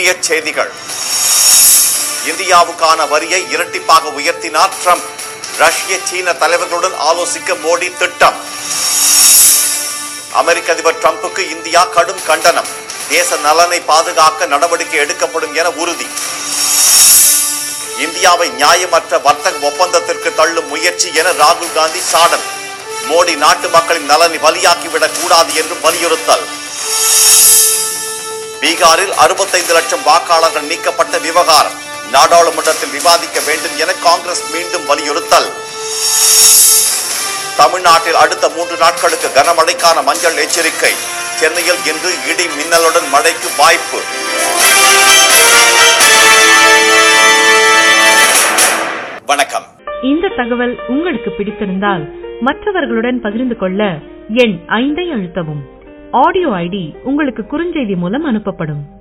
முக்கிய செய்திகள் இந்தியாவுக்கான வரியை இரட்டிப்பாக உயர்த்தினார் ட்ரம்ப் ரஷ்ய சீன தலைவர்களுடன் ஆலோசிக்க மோடி திட்டம் அமெரிக்க அதிபர் ட்ரம்புக்கு இந்தியா கடும் கண்டனம் தேச நலனை பாதுகாக்க நடவடிக்கை எடுக்கப்படும் என உறுதி இந்தியாவை நியாயமற்ற வர்த்தக ஒப்பந்தத்திற்கு தள்ளும் முயற்சி என ராகுல் காந்தி சாடல் மோடி நாட்டு மக்களின் நலனை பலியாக்கிவிடக் கூடாது என்று வலியுறுத்தல் பீகாரில் அறுபத்தைந்து லட்சம் வாக்காளர்கள் நீக்கப்பட்ட விவகாரம் நாடாளுமன்றத்தில் விவாதிக்க வேண்டும் என காங்கிரஸ் மீண்டும் வலியுறுத்தல் தமிழ்நாட்டில் அடுத்த மூன்று நாட்களுக்கு கனமழைக்கான மஞ்சள் எச்சரிக்கை சென்னையில் இன்று இடி மின்னலுடன் மழைக்கு வாய்ப்பு வணக்கம் இந்த தகவல் உங்களுக்கு பிடித்திருந்தால் மற்றவர்களுடன் பகிர்ந்து கொள்ள எண் ஐந்தை அழுத்தவும் ஆடியோ ஐடி உங்களுக்கு குறுஞ்செய்தி மூலம் அனுப்பப்படும்